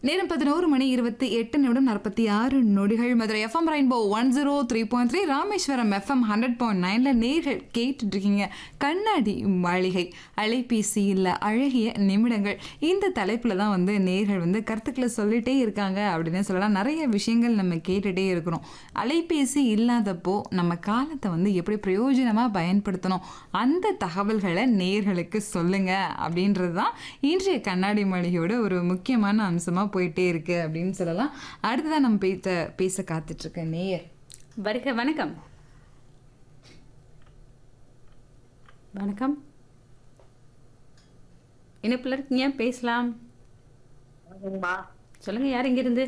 நேரம் பதினோரு மணி இருபத்தி எட்டு நிமிடம் நாற்பத்தி ஆறு நொடிகள் Madurai FM rainbow one zero three point three Rameswaram FM hundred point நைன்ல நேர்கள் கேட்டுட்டு இருக்கீங்க கண்ணாடி மாளிகை அலைபேசி இல்ல அழகிய நிமிடங்கள் இந்த தலைப்புல தான் வந்து நேர்கள் வந்து கருத்துக்களை சொல்லிட்டே இருக்காங்க அப்படின்னு சொல்லலாம் நிறைய விஷயங்கள் நம்ம கேட்டுட்டே இருக்கிறோம் அலைபேசி இல்லாதப்போ நம்ம காலத்தை வந்து எப்படி பிரயோஜனமா பயன்படுத்தணும் அந்த தகவல்களை நேர்களுக்கு சொல்லுங்க அப்படின்றது தான் இன்றைய கண்ணாடி மாளிகையோட ஒரு முக்கியமான அம்சமா போயிட்டே இருக்கு அப்படின்னு சொல்லலாம் அடுத்ததான் நம்ம பேச பேச காத்துட்டு இருக்க நேயர் வருக வணக்கம் வணக்கம் இணைப்பில் இருக்கீங்க பேசலாம் வணக்கங்கம்மா சொல்லுங்க யார் இங்கிருந்து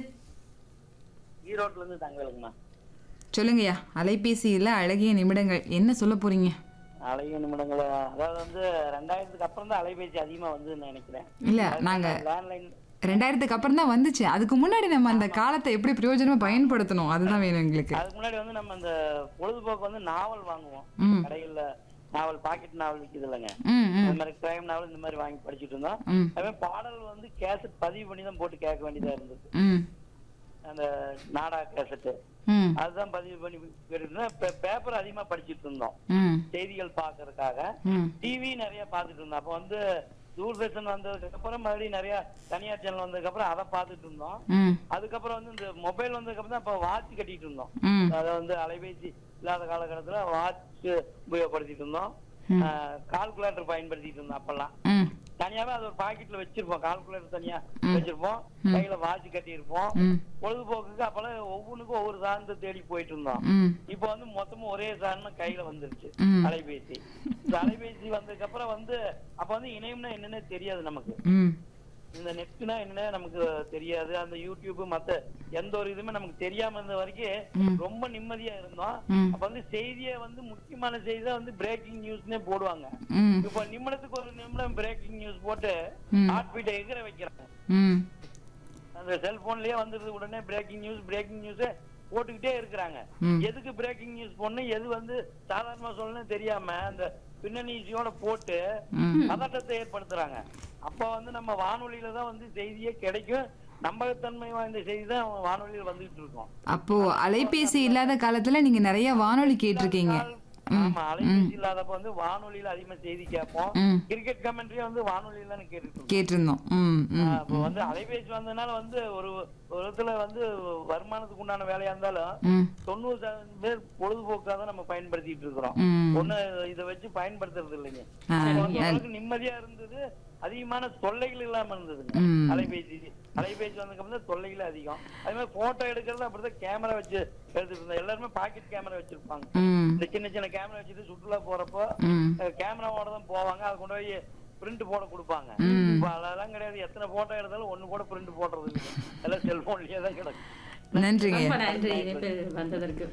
ஈரோட்ல இருந்து தங்கவேலுங்கம்மா சொல்லுங்கய்யா அலைபேசியில் அழகிய நிமிடங்கள் என்ன சொல்ல போறீங்க அழகிய நிமிடங்கள் அதாவது வந்து ரெண்டாயிரத்துக்கு அப்புறம் தான் அலைபேசி அதிகமா வந்து நினைக்கிறேன் இல்ல நாங்க லேண்ட்லைன் ரெண்டாயிரத்துக்கு அப்புறம் தான் வந்துச்சு அதுக்கு முன்னாடி நம்ம அந்த காலத்தை எப்படி பிரயோஜனமா பயன்படுத்தணும் அதுதான் வேணும் எங்களுக்கு அதுக்கு முன்னாடி வந்து நம்ம அந்த பொழுதுபோக்கு வந்து நாவல் வாங்குவோம் ம். கடைகள்ல நாவல் பாக்கெட் நாவல் விக்குது இல்லைங்க ம் ம் இந்த மாதிரி கிரைம் நாவல் இந்த மாதிரி வாங்கி படிச்சுட்டு இருந்தோம் ம் அதே மாதிரி பாடல் வந்து கேசட் பதிவு பண்ணி தான் போட்டு கேட்க வேண்டியதா இருந்தது ம் அந்த நாடா கேசட்டு ம் அதுதான் பதிவு பண்ணி கேட்டுட்டு இருந்தோம் பேப்பர் அதிகமா படிச்சிட்டு இருந்தோம் ம் செய்திகள் பாக்குறதுக்காக ம் டிவி நிறைய பார்த்துட்டு இருந்தோம் அப்போ வந்து தூர்தர்ஷன் வந்ததுக்கு அப்புறம் மறுபடியும் நிறைய தனியார் சேனல் வந்ததுக்கு அப்புறம் அதை பார்த்துட்டு இருந்தோம் ம் அதுக்கப்புறம் வந்து இந்த மொபைல் வந்ததுக்கு அப்புறம் தான் இப்போ வாட்ச் கட்டிட்டு இருந்தோம் ம் அதை வந்து அலைபேசி இல்லாத காலகட்டத்துல வாட்ச் உபயோகப்படுத்திட்டு இருந்தோம் கால்குலேட்டர் பயன்படுத்திட்டு இருந்தோம் அப்பெல்லாம் ம் தனியாவே அது ஒரு பாக்கெட்ல வச்சிருப்போம் கால்குலேட்டர் தனியா வச்சிருப்போம் கையில வாட்ச் கட்டியிருப்போம் ம் பொழுதுபோக்குக்கு அப்பெல்லாம் ஒவ்வொன்றுக்கும் ஒவ்வொரு சார்ந்து தேடி போயிட்டு இருந்தோம் ம் இப்போ வந்து மொத்தமும் ஒரே சாதனம் கையில வந்துருச்சு ம். அலைபேசி இந்த அலைபேசி வந்ததுக்கு அப்புறம் வந்து அப்ப வந்து இணையம்னா என்னன்னே தெரியாது நமக்கு ம் இந்த நெட்னா என்னன்னே நமக்கு தெரியாது அந்த யூடியூப் மத்த எந்த ஒரு இதுவுமே நமக்கு தெரியாம இருந்த வரைக்கும் ரொம்ப நிம்மதியா இருந்தோம் ம். அப்ப வந்து செய்தியை வந்து முக்கியமான செய்தி தான் வந்து பிரேக்கிங் நியூஸ்னே போடுவாங்க ம் இப்ப நிமிடத்துக்கு ஒரு நிமிடம் பிரேக்கிங் நியூஸ் போட்டு ம். ஹார்ட் பீட்டை எகிற வைக்கிறாங்க ம் அந்த செல்போன்லயே வந்துருது உடனே பிரேக்கிங் நியூஸ் பிரேக்கிங் நியூஸ் போட்டுக்கிட்டே இருக்கிறாங்க ம். எதுக்கு பிரேக்கிங் நியூஸ் போடணும் எது வந்து சாதாரணமா சொல்லணும்னு தெரியாம அந்த பின்னணி இசையோட போட்டு ம். பதட்டத்தை ஏற்படுத்துறாங்க அப்ப வந்து நம்ம வானொலியில தான் வந்து செய்தியே கிடைக்கும் நம்பகத்தன்மை வாய்ந்த செய்தி தான் வானொலியில் வந்துகிட்டு இருக்கோம் அப்போ அலைபேசி இல்லாத காலத்துல நீங்க நிறைய வானொலி கேட்டிருக்கீங்க ஆமா அலைபேசி இல்லாதப்ப வந்து வானொலியில அதிகமா செய்தி கேட்போம் ம் கிரிக்கெட் கமெண்ட்ரியே வந்து வானொலியில தான் கேட்டுட்டு இருக்கோம் கேட்டிருந்தோம் ம் ம் அப்ப வந்து அலைபேசி வந்ததுனால வந்து ஒரு ஒரு விதத்துல வந்து வருமானத்துக்கு உண்டான வேலையா இருந்தாலும் ம் தொண்ணூறு சதவீதம் பேர் பொழுதுபோக்காக தான் நம்ம பயன்படுத்திட்டு இருக்கிறோம் ம் ஒண்ணு இதை வச்சு பயன்படுத்துறது இல்லைங்க ஆ, அப்ப வந்து ஓரளவுக்கு நிம்மதியா இருந்தது அதிகமான தொல்லைகள் இல்லாம இருந்ததுங்க ம். அலைபேசி அலைபேசி வந்ததுக்கு அப்புறம் தான் தொல்லைகள் அதிகம் அதே மாதிரி போட்டோ எடுக்கிறது அப்படிதான் கேமரா வச்சு எடுத்துட்டு இருந்தோம் எல்லாருமே பாக்கெட் கேமரா வச்சிருப்பாங்க ம் இந்த சின்ன சின்ன கேமரா வச்சுட்டு சுற்றுலா போறப்போ ம் கேமராவோட தான் போவாங்க அதை கொண்டு போய் பிரிண்ட் போட கொடுப்பாங்க இப்ப அதெல்லாம் கிடையாது எத்தனை போட்டோ எடுத்தாலும் ஒண்ணு கூட பிரிண்ட் போடுறது இல்லை எல்லாம் செல்போன்லயே தான் கிடக்கு நன்றிங்க ரொம்ப நன்றி இணைப்பில் வந்ததற்கு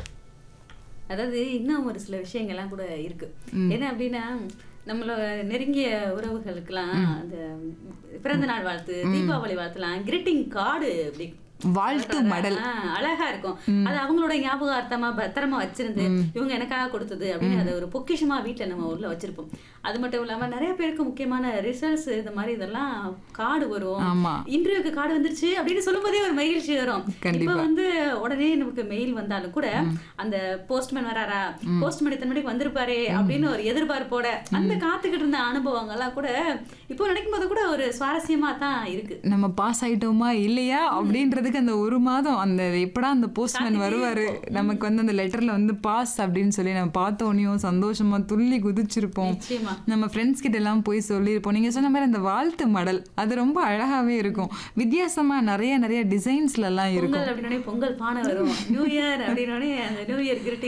அதாவது இன்னும் ஒரு சில விஷயங்கள்லாம் கூட இருக்கு என்ன அப்படின்னா நம்மளோட நெருங்கிய உறவுகளுக்கெல்லாம் அந்த பிறந்த நாள் வாழ்த்து தீபாவளி வாழ்த்துலாம் கிரீட்டிங் கார்டு அப்படி வாழ்த்து மடல் ஆ, அழகா இருக்கும் அது அவங்களோட ஞாபகார்த்தமா பத்திரமா வச்சிருந்து இவங்க எனக்காக கொடுத்தது அப்படின்னு அதை ஒரு பொக்கிஷமா வீட்ல நம்ம உள்ள வச்சிருப்போம் அது மட்டும் இல்லாம நிறைய பேருக்கு முக்கியமான ரிசல்ட்ஸ் இந்த மாதிரி இதெல்லாம் கார்டு வரும் ஆமா இன்டர்வியூக்கு கார்டு வந்துருச்சு அப்படின்னு சொல்லும்போதே ஒரு மகிழ்ச்சி வரும் கண்டிப்பா. இப்ப வந்து உடனே நமக்கு மெயில் வந்தாலும் கூட அந்த போஸ்ட்மேன் வராரா போஸ்ட்மேன் இத்தனை மணிக்கு வந்திருப்பாரே அப்படின்னு ஒரு எதிர்பார்ப்போட அந்த காத்துக்கிட்டு இருந்த அனுபவங்கள்லாம் கூட இப்போ நினைக்கும் போது கூட ஒரு சுவாரஸ்யமா தான் இருக்கு நம்ம பாஸ் ஆயிட்டோமா இல்லையா அப்படின்றதுக்கு அந்த ஒரு மாதம் அந்த எப்படா அந்த போஸ்ட்மேன் வருவாரு நமக்கு வந்து அந்த லெட்டர்ல வந்து பாஸ் அப்படின்னு சொல்லி நம்ம பார்த்தோனையும் சந்தோஷமா துள்ளி குதிச்சிருப்போம் நிச்சயமா நம்ம ஃப்ரெண்ட்ஸ் கிட்ட எல்லாம் போய் சொல்லியிருப்போம் நீங்க சொன்ன மாதிரி அந்த வாழ்த்து மடல் அது ரொம்ப அழகாவே இருக்கும் வித்தியாசமா நிறைய நிறைய டிசைன்ஸ்ல எல்லாம் இருக்கும் பொங்கல் அப்படின்னே பொங்கல் பானை வரும் நியூ இயர் அப்படின்னே அந்த நியூ இயர் கிரீட்டிங்